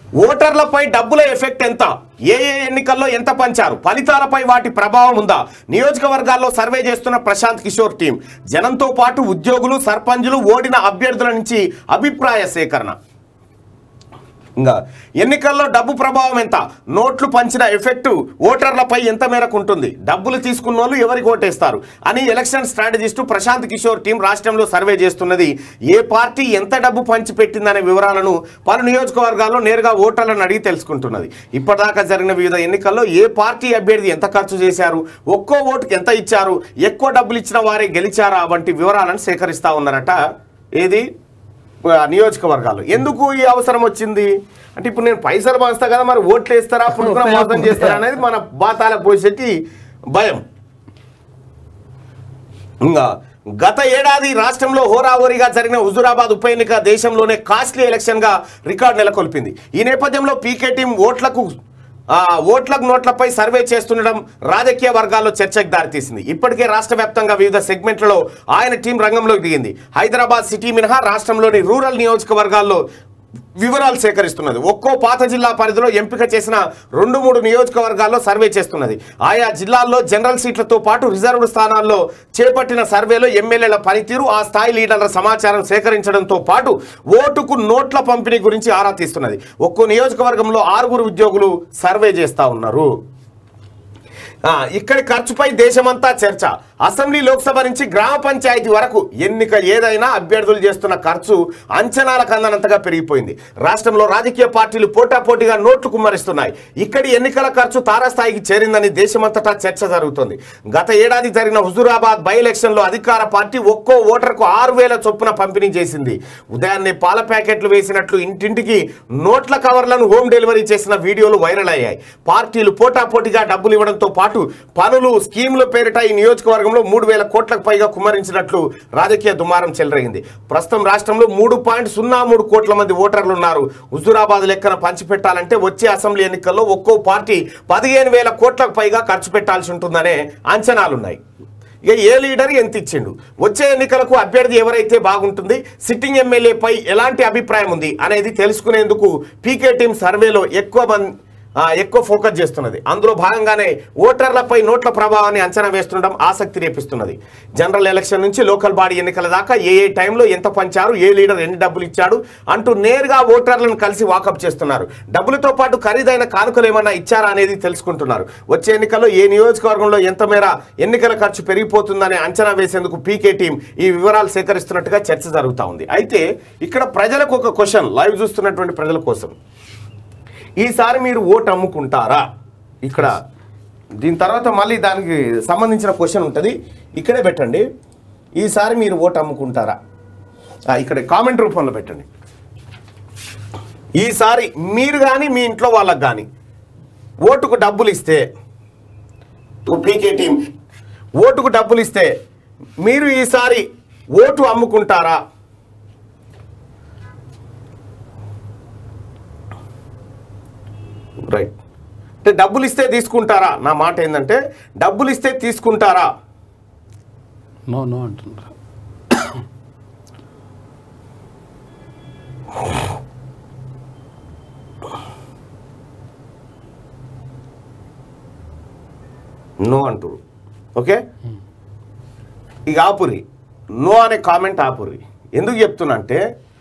ఓటర్లపై డబ్బుల ఎఫెక్ట్ ఎంత ఏ ఏ ఎన్నికల్లో ఎంత పంచారు ఫలితాలపై వాటి ప్రభావం ఉందా నియోజకవర్గాల్లో సర్వే చేస్తున్న ప్రశాంత్ కిషోర్ టీం జనంతో పాటు ఉద్యోగులు సర్పంచులు ఓడిన అభ్యర్థుల నుంచి అభిప్రాయ సేకరణ ఇంకా ఎన్నికల్లో డబ్బు ప్రభావం ఎంత నోట్లు పంచిన ఎఫెక్ట్ ఓటర్లపై ఎంత మేరకు ఉంటుంది డబ్బులు తీసుకున్న వాళ్ళు ఎవరికి ఓటేస్తారు అని election strategist Prashant Kishor team రాష్ట్రంలో సర్వే చేస్తున్నది ఏ పార్టీ ఎంత డబ్బు పంచి పెట్టిందనే వివరాలను పలు నియోజకవర్గాల్లో నేరుగా ఓటర్లను అడిగి తెలుసుకుంటున్నది ఇప్పటిదాకా జరిగిన వివిధ ఎన్నికల్లో ఏ పార్టీ అభ్యర్థి ఎంత ఖర్చు చేశారు ఒక్కో ఓటుకి ఎంత ఇచ్చారు ఎక్కువ డబ్బులు ఇచ్చిన వారే గెలిచారా వంటి వివరాలను సేకరిస్తా ఉన్నారట ఏది ఆ, నియోజకవర్గాలు ఎందుకు ఈ అవసరం వచ్చింది అంటే ఇప్పుడు నేను పైసలు పంచుతా కదా మరి ఓట్లు వేస్తారా పుణుకున మోసం చేస్తారా అనేది మన బాతాలకు పోసేటి భయం ఇంకా గత ఏడాది రాష్ట్రంలో హోరాహోరీగా జరిగిన హుజురాబాద్ ఉప ఎన్నిక దేశంలోనే కాస్ట్లీ ఎలక్షన్గా రికార్డు నెలకొల్పింది ఈ నేపథ్యంలో పీకే టీం ఓట్లకు ఆ, ఓట్లకు నోట్లపై సర్వే చేస్తుండడం రాజకీయ వర్గాల్లో చర్చకు దారితీసింది ఇప్పటికే రాష్ట్ర వ్యాప్తంగా వివిధ సెగ్మెంట్లలో ఆయన టీం రంగంలోకి దిగింది హైదరాబాద్ సిటీ మినహా రాష్ట్రంలోని రూరల్ నియోజకవర్గాల్లో వివరాలు సేకరిస్తున్నది ఒక్కో పాత జిల్లా పరిధిలో ఎంపిక చేసిన రెండు మూడు నియోజకవర్గాల్లో సర్వే చేస్తున్నది ఆయా జిల్లాల్లో జనరల్ సీట్లతో పాటు రిజర్వ్డ్ స్థానాల్లో చేపట్టిన సర్వేలో ఎమ్మెల్యేల పనితీరు ఆ స్థాయి లీడర్ల సమాచారం సేకరించడంతో పాటు ఓటుకు నోట్ల పంపిణీ గురించి ఆరా తీస్తున్నది ఒక్కో నియోజకవర్గంలో ఆరుగురు ఉద్యోగులు సర్వే చేస్తా ఉన్నారు ఆ, ఇక్కడి ఖర్చుపై దేశమంతా చర్చ అసెంబ్లీ లోక్సభ నుంచి గ్రామ పంచాయతీ వరకు ఎన్నిక ఏదైనా అభ్యర్థులు చేస్తున్న ఖర్చు అంచనాలకు అందనంతగా పెరిగిపోయింది రాష్ట్రంలో రాజకీయ పార్టీలు పోటాపోటీగా నోట్లు కుమ్మరిస్తున్నాయి ఇక్కడి ఎన్నికల ఖర్చు తారాస్థాయికి చేరిందని దేశమంతటా చర్చ జరుగుతోంది గత ఏడాది జరిగిన హుజూరాబాద్ బై ఎలక్షన్లో అధికార పార్టీ ఒక్కో ఓటర్కు ఆరు వేల చొప్పున పంపిణీ చేసింది ఉదయాన్నే పాల ప్యాకెట్లు వేసినట్లు ఇంటింటికి నోట్ల కవర్లను హోమ్ డెలివరీ చేసిన వీడియోలు వైరల్ అయ్యాయి పార్టీలు పోటాపోటీగా డబ్బులు ఇవ్వడంతో పాటు పనులు స్కీముల పేరిట ఈ నియోజకవర్గంలో మూడు వేల కోట్లకు పైగా కుమ్మరించినట్లు రాజకీయ దుమారం చెలరేగింది ప్రస్తుతం రాష్ట్రంలో మూడు పాయింట్ సున్నా మూడు కోట్ల మంది ఓటర్లు ఉన్నారు హుజూరాబాద్ లెక్కన పంచిపెట్టాలంటే వచ్చే అసెంబ్లీ ఎన్నికల్లో ఒక్కో పార్టీ పదిహేను వేల కోట్లకు పైగా ఖర్చు పెట్టాల్సి ఉంటుందనే అంచనాలున్నాయి ఇక ఏ లీడర్ ఎంత ఇచ్చిండు వచ్చే ఎన్నికలకు అభ్యర్థి ఎవరైతే బాగుంటుంది సిట్టింగ్ ఎమ్మెల్యేపై ఎలాంటి అభిప్రాయం ఉంది అనేది తెలుసుకునేందుకు పీకే టీం సర్వేలో ఎక్కువ మంది ఆ, ఎక్కువ ఫోకస్ చేస్తున్నది అందులో భాగంగానే ఓటర్లపై నోట్ల ప్రభావాన్ని అంచనా వేస్తుండడం ఆసక్తి రేపిస్తున్నది జనరల్ ఎలక్షన్ నుంచి లోకల్ బాడీ ఎన్నికల దాకా ఏ ఏ టైంలో ఎంత పంచారు ఏ లీడర్ ఎన్ని డబ్బులు ఇచ్చాడు అంటూ నేరుగా ఓటర్లను కలిసి వాకప్ చేస్తున్నారు డబ్బులతో పాటు ఖరీదైన కానుకలు ఏమన్నా ఇచ్చారా అనేది తెలుసుకుంటున్నారు వచ్చే ఎన్నికల్లో ఏ నియోజకవర్గంలో ఎంత మేర ఎన్నికల ఖర్చు పెరిగిపోతుందనే అంచనా వేసేందుకు పీకే టీం ఈ వివరాలు సేకరిస్తున్నట్టుగా చర్చ జరుగుతూ ఉంది అయితే ఇక్కడ ప్రజలకు ఒక క్వశ్చన్ లైవ్ చూస్తున్నటువంటి ప్రజల కోసం ఈసారి మీరు ఓటు అమ్ముకుంటారా ఇక్కడ దీని తర్వాత మళ్ళీ దానికి సంబంధించిన క్వశ్చన్ ఉంటుంది ఇక్కడే పెట్టండి ఈసారి మీరు ఓటు అమ్ముకుంటారా ఆ, ఇక్కడ కామెంట్ రూపంలో పెట్టండి ఈసారి మీరు కానీ మీ ఇంట్లో వాళ్ళకి కానీ ఓటుకు డబ్బులు ఇస్తే పీకే టీం ఓటుకు డబ్బులు ఇస్తే మీరు ఈసారి ఓటు అమ్ముకుంటారా రైట్ అంటే డబ్బులు ఇస్తే తీసుకుంటారా నా మాట ఏంటంటే డబ్బులు ఇస్తే తీసుకుంటారా నో నో అంటున్నారు నో అంటారు ఓకే ఇక ఆపురి నో అనే కామెంట్ ఆపురి ఎందుకు చెప్తున్నా అంటే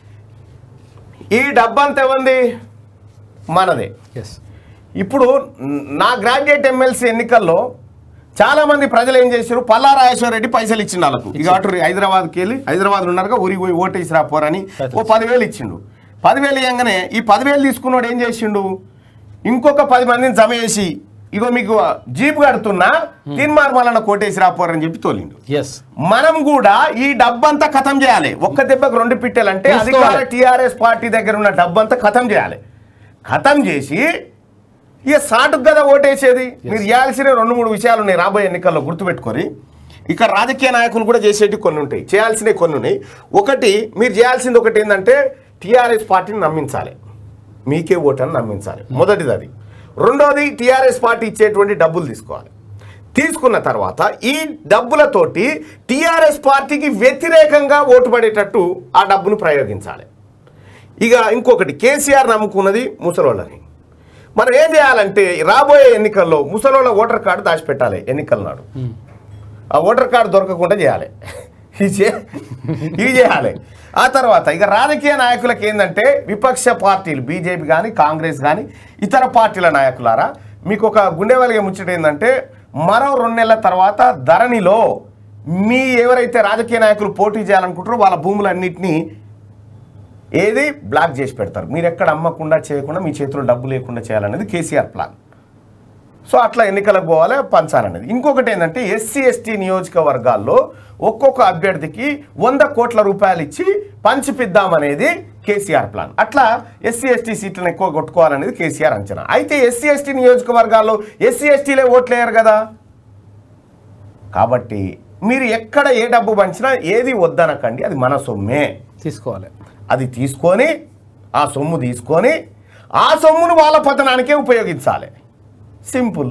ఈ డబ్బంతా ఏమంది మనదే ఎస్ ఇప్పుడు నా గ్రాడ్యుయేట్ ఎమ్మెల్సీ ఎన్నికల్లో చాలా మంది ప్రజలు ఏం చేశారు పల్లా రాజేశ్వర రెడ్డి పైసలు ఇచ్చిండు వాళ్ళకు ఇక అటు హైదరాబాద్కి వెళ్ళి హైదరాబాద్ ఉన్నారుగా ఊరికి పోయి ఓటేసి రాపోరని ఓ పదివేలు ఇచ్చిండు పదివేలు ఇవ్వగానే ఈ పదివేలు తీసుకున్నాడు ఏం చేసిండు ఇంకొక పది మందిని జమ చేసి ఇగో మీకు జీప్ కడుతున్నా తీన్మార్ మళ్ళీ కోటేసి రాపోరని చెప్పి తోలిండు ఎస్ మనం కూడా ఈ డబ్బంతా ఖతం చేయాలి ఒక్క దెబ్బకు రెండు పిట్టెలంటే తీసుకోవాలి. అధికార టీఆర్ఎస్ పార్టీ దగ్గర ఉన్న డబ్బంతా ఖతం చేయాలి ఖతం చేసి ఇక సాటుకు కదా ఓటేసేది మీరు చేయాల్సిన రెండు మూడు విషయాలు ఉన్నాయి రాబోయే ఎన్నికల్లో గుర్తుపెట్టుకొని ఇక రాజకీయ నాయకులు కూడా చేసేటివి కొన్ని ఉంటాయి చేయాల్సినవి కొన్ని ఉన్నాయి ఒకటి మీరు చేయాల్సింది ఒకటి ఏంటంటే టీఆర్ఎస్ పార్టీని నమ్మించాలి మీకే ఓటని నమ్మించాలి మొదటిది అది రెండోది టీఆర్ఎస్ పార్టీ ఇచ్చేటువంటి డబ్బులు తీసుకోవాలి తీసుకున్న తర్వాత ఈ డబ్బులతోటి టీఆర్ఎస్ పార్టీకి వ్యతిరేకంగా ఓటు పడేటట్టు ఆ డబ్బును ప్రయోగించాలి ఇక ఇంకొకటి కేసీఆర్ నమ్ముకున్నది ముసలోళ్ళని మనం ఏం చేయాలంటే రాబోయే ఎన్నికల్లో ముసలోళ్ళ ఓటర్ కార్డు దాచిపెట్టాలి ఎన్నికల నాడు ఆ ఓటర్ కార్డు దొరకకుండా చేయాలి ఇది చే- ఇవి చేయాలి ఆ తర్వాత ఇక రాజకీయ నాయకులకు ఏంటంటే విపక్ష పార్టీలు బీజేపీ కానీ కాంగ్రెస్ కానీ ఇతర పార్టీల నాయకులారా మీకు ఒక గుండె వెలిగే ముచ్చట ఏంటంటే మరో రెండు నెలల తర్వాత ధరణిలో మీ ఎవరైతే రాజకీయ నాయకులు పోటీ చేయాలనుకుంటారో వాళ్ళ భూములన్నింటినీ ఏది బ్లాక్ చేసి పెడతారు మీరు ఎక్కడ అమ్మకుండా చేయకుండా మీ చేతిలో డబ్బు లేకుండా చేయాలనేది కేసీఆర్ ప్లాన్ సో అట్లా ఎన్నికలకు పోవాలి పంచాలనేది ఇంకొకటి ఏంటంటే ఎస్సీ ఎస్టీ నియోజకవర్గాల్లో ఒక్కొక్క అభ్యర్థికి వంద కోట్ల రూపాయలు ఇచ్చి పంచిపిద్దామనేది కేసీఆర్ ప్లాన్ అట్లా ఎస్సీ ఎస్టీ సీట్లను ఎక్కువ కొట్టుకోవాలనేది కేసీఆర్ అంచనా అయితే ఎస్సీ ఎస్టీ నియోజకవర్గాల్లో ఎస్సీ ఎస్టీలే ఓట్లేయరు కదా కాబట్టి మీరు ఎక్కడ ఏ డబ్బు పంచినా ఏది వద్దనకండి అది మన సొమ్మే తీసుకోవాలి అది తీసుకొని ఆ సొమ్ము తీసుకొని ఆ సొమ్మును వాళ్ళ పతనానికే ఉపయోగించాలి సింపుల్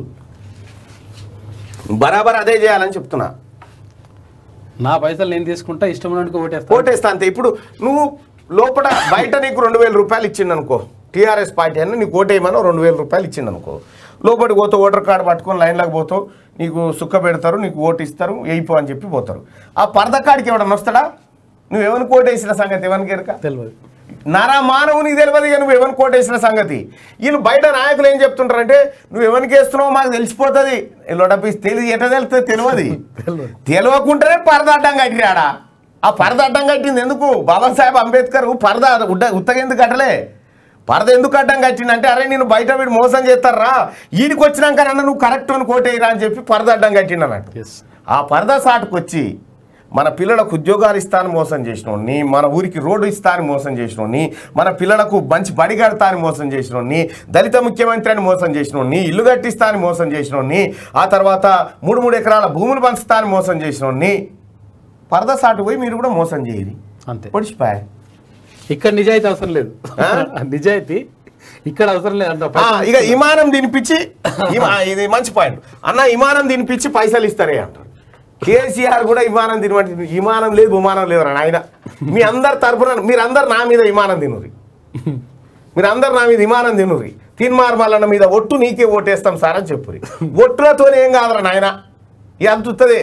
బరాబర్ అదే చేయాలని చెప్తున్నా నా పైసలు నేను తీసుకుంటా ఇష్టం ఉన్నట్టు ఓటేస్తా ఓటేస్తా అంతే ఇప్పుడు నువ్వు లోపల బయట నీకు రెండు వేల రూపాయలు ఇచ్చిండు అనుకో టీఆర్ఎస్ పార్టీ అని నీకు ఓటేయమని రెండు వేల రూపాయలు ఇచ్చిండు అనుకో లోపలికి పోతావు ఓటర్ కార్డు పట్టుకొని లైన్లోకి పోతావు నీకు సుక్క పెడతారు నీకు ఓటు ఇస్తారు వేయిపో అని చెప్పి పోతారు ఆ పరద కాడికి ఎవడన్నా వస్తాడా నువ్వు ఎవరికి ఓటేసిన సంగతి ఎవరికి ఎరక తెలియదు నారా మానవునికి తెలియదు ఇక నువ్వు ఎవరిని కోటేసిన సంగతి వీళ్ళు బయట నాయకులు ఏం చెప్తుంటారంటే నువ్వు ఎవరికి వేస్తున్నావు మాకు తెలిసిపోతుంది లొడపీస్ తెలియదు ఎట తెలుస్తుంది తెలియదు తెలియదు తెలియకుంటేనే పరద అడ్డం కట్టిరాడా ఆ పరద అడ్డం కట్టింది ఎందుకు బాబాసాహెబ్ అంబేద్కర్ పరద ఉడ్డ ఉత్తగెందుకు కట్టలే పరద ఎందుకు అడ్డం కట్టిందంటే అరే నేను బయట వీడు మోసం చేస్తారా ఈడికి వచ్చినాక నన్ను నువ్వు కరెక్ట్ అని కోటేయరా అని చెప్పి పరద అడ్డం కట్టిండు అన్నట్టు ఎస్ ఆ పరదా సాటుకు వచ్చి మన పిల్లలకు ఉద్యోగాలు ఇస్తాను మోసం చేసినోడిని మన ఊరికి రోడ్డు ఇస్తాను మోసం చేసినోడిని మన పిల్లలకు మంచి బడి కడతాను మోసం చేసినోడిని దళిత ముఖ్యమంత్రి అని మోసం చేసినోడిని ఇల్లు కట్టిస్తాను మోసం చేసినోడిని ఆ తర్వాత మూడు మూడు ఎకరాల భూములు పంచుతాను మోసం చేసినోడిని పరద సాటు పోయి మీరు కూడా మోసం చేయరు అంతే పొడిచిపోయి ఇక్కడ నిజాయితీ అవసరం లేదు ఆ? నిజాయితీ ఇక్కడ అవసరం లేదు అంట ఆ, ఇక విమానం తినిపించి ఇమా- ఇది మంచి పాయింట్ అన్న విమానం తినిపించి పైసలు ఇస్తారే అంటారు కేసీఆర్ కూడా విమానం తినమంటే విమానం లేదు విమానం లేదు అని ఆయన మీ అందరి తరపున మీరు అందరు నా మీద విమానం తినురి మీరు అందరు నా మీద విమానం తినురి తిన్మార్ మల్లన్న మీద ఒట్టు నీకే ఓటేస్తాం సార్ అని చెప్పురి ఒట్టులతోనే ఏం కాదురా నాయన ఇది అంత ఉత్తదే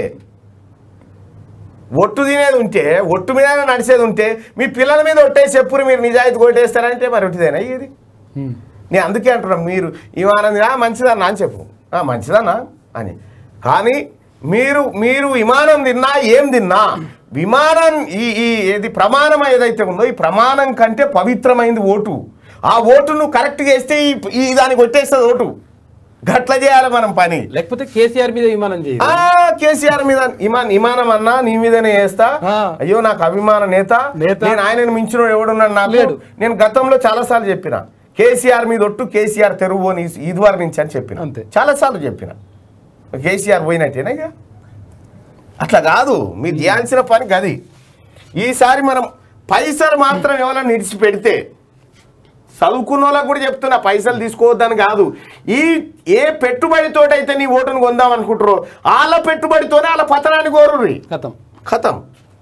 ఒట్టు తినేది ఉంటే ఒట్టు మీద నడిచేది ఉంటే మీ పిల్లల మీద ఒట్టేసి చెప్పురు మీరు నిజాయితీ కొట్టేస్తారంటే మరి ఒట్టిదేనా ఇది ఉమ్. నేను అందుకే అంటున్నా మీరు విమానం ఆ మంచిదన్నా అని చెప్పు "ఆ, మంచిదన్నా అని కానీ మీరు మీరు విమానం తిన్నా ఏం తిన్నా విమానం ఈ ఈ ఏది ప్రమాణం ఏదైతే ఉందో ఈ ప్రమాణం కంటే పవిత్రమైంది ఓటు ఆ ఓటు నువ్వు కరెక్ట్గా వేస్తే ఈ ఈ దానికి కొట్టేస్తుంది ఓటు గట్ల చేయాలి మనం పని లేకపోతే కేసీఆర్ మీద విమానం చేయాలి ఆ కేసీఆర్ మీద ఇమాన్ ఇమానం అన్నా నీ మీదనే వేస్తా ఆ. అయ్యో నాకు అభిమాన నేత నేత. నేను ఆయనను మించిన ఎవడున్నాడు నాకు లేడు. నేను గతంలో చాలా సార్లు చెప్పిన కేసీఆర్ మీద ఒట్టు కేసీఆర్ తెరువు అని ఇదివరకు నుంచి అని చెప్పిన అంతే. చాలా సార్లు చెప్పిన కేసీఆర్ పోయినట్టేనా ఇక అట్లా కాదు మీరు చేయాల్సిన పని గది ఈసారి మనం పైసలు మాత్రం ఎవరైనా నిడిచిపెడితే చదువుకున్న వాళ్ళకు కూడా చెప్తున్నా పైసలు తీసుకోవద్దని కాదు ఈ ఏ పెట్టుబడితోటైతే నీ ఓటును కొందాం అనుకుంటారో వాళ్ళ పెట్టుబడితోనే వాళ్ళ పతనాన్ని కోరుర్రి కథం ఖతం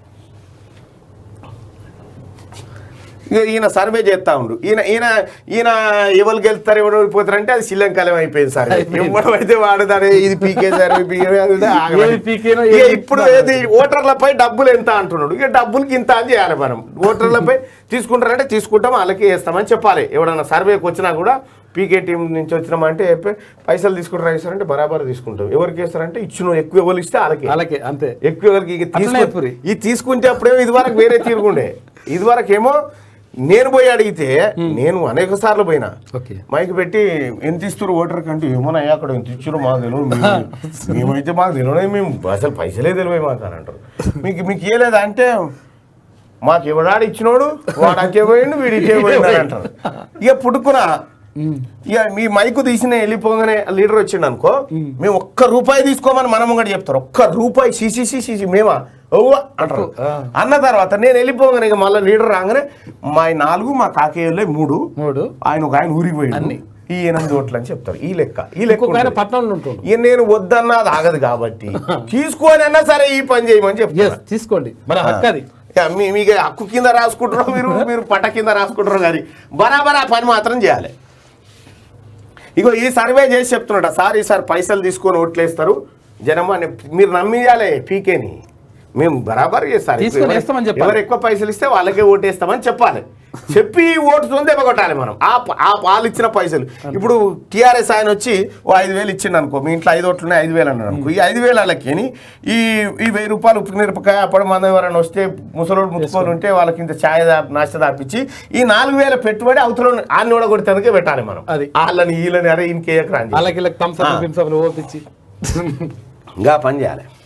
ఇక ఈయన సర్వే చేస్తా ఉండు ఈయన ఈయన ఈయన ఎవరు గెలుస్తారు ఎవరు ఓడిపోతారంటే అది శ్రీలంకలం అయిపోయింది సార్ అయిపోయింది. ఎవరు అయితే వాడదారే ఇది పీకే సార్ పీకే ఏది పీకేనో, ఇక ఏది ఇప్పుడు పీకుతారో. ఏది ఓటర్లపై డబ్బులు ఎంత అంటున్నాడు ఇక డబ్బులకి ఇంత అని చేయాలి మనం ఓటర్లపై తీసుకుంటారంటే తీసుకుంటాం వాళ్ళకి వేస్తామని చెప్పాలి ఎవడన్నా సర్వేకి వచ్చినా కూడా పీకే టీం నుంచి వచ్చినామంటే చెప్పి పైసలు తీసుకుంటారా ఇస్తారంటే బరాబర్ తీసుకుంటాం ఎవరికి వేస్తారంటే ఇచ్చిన ఎక్కువ ఎవరు ఇస్తే వాళ్ళకి అలాగే అంతే ఎక్కువ ఎవరికి ఇక అట్లనే తీసుకు- చెప్పురి. ఇది తీసుకుంటే అప్పుడేమో ఇది వరకు వేరే తీరుగుండే ఇది వరకు ఏమో నేను పోయి అడిగితే నేను అనేక సార్లు పోయినా ఓకే మైక్ పెట్టి ఎంత ఇస్తారు ఓటర్ కంటే ఏమోనయ్యా అక్కడ ఎంత ఇచ్చారో మాకు తెలియదు మేము- మేమైతే మాకు తెలియదు మేము అసలు పైసలే తెలియదు మాకు అని అంటారు మీకు మీకు ఇవ్వలేదా అంటే మాకు ఎవడాడు ఇచ్చినోడు వాడు అంకే పోయిండు వీడు ఇచ్చే పోయిండు అని అంటారు ఇక పుట్టుకున్న ఇక మీ మైకు తీసిన వెళ్ళిపోగానే లీడర్ వచ్చిండు అనుకో మేము ఒక్క రూపాయి తీసుకోమని మనం కూడా చెప్తారు ఒక్క రూపాయి సిసి సిసి మేమా ఓవ్వ అంటారు ఆ. అన్న తర్వాత నేను వెళ్ళిపోగానే ఇక మళ్ళీ లీడర్ రాగానే మా ఈ నాలుగు మా కాకేయులే మూడు మూడు ఆయన ఒక ఆయన ఊరికి పోయిండు అన్ని. ఈ ఎనిమిది ఓట్లు అని చెప్తారు ఈ లెక్క ఈ లెక్క ఇంకొక ఆయన ఉంటుంది. పట్టణంలో ఉంటుండు ఇక నేను వద్దన్నా అది ఆగదు కాబట్టి తీసుకొని అన్నా సరే ఈ పని చేయమని ఎస్ చెప్తాను తీసుకోండి మన హక్కు అది ఇక మీ మీకు హక్కు కింద రాసుకుంటారో మీరు మీరు పట్ట కింద రాసుకుంటారో కానీ బరాబర్ ఆ పని మాత్రం చేయాలి ఇగో ఈ సర్వే చేసి చెప్తున్నట సార్ ఈసారి పైసలు తీసుకొని ఓట్లేస్తారు జనం అని మీరు నమ్మియాలి పీకేని మేము బరాబర్ చేస్తారు తీసుకొని వేస్తామని చెప్పాలి. ఎవరు ఎక్కువ పైసలు ఇస్తే వాళ్ళకే ఓటేస్తామని చెప్పాలి చెప్పి ఓటు తొందే కొట్టాలి మనం ఆ ప- ఆ పాలు ఇచ్చిన పైసలు ఇప్పుడు టీఆర్ఎస్ ఆయన వచ్చి ఓ ఐదు వేలు ఇచ్చిండు అనుకో మీ ఇంట్లో ఐదు ఓట్లు ఉన్నాయి ఐదు వేలు అన్నాడు అనుకో ఈ ఐదు వేలు వాళ్ళకి ఈ ఈ వెయ్యి రూపాయలు ఉప్పు మిరపకాయ అప్పుడు మనం ఎవరైనా వస్తే ముసలోడు ముచ్చుకొని ఉంటే వాళ్ళకి ఇంత ఛాయ్ దా నాష్ట దాపించి ఈ నాలుగు వేల పెట్టుబడి అవతల ఆన్ని కూడా కొడితే పెట్టాలి మనం అది. వాళ్ళని వీళ్ళని అరే ఇంకేయకరా అని చెప్పి. వాళ్ళకి వీళ్ళకి థమ్స్ అప్ గిమ్స్ అప్ ఓపించి ఇంకా పని చేయాలి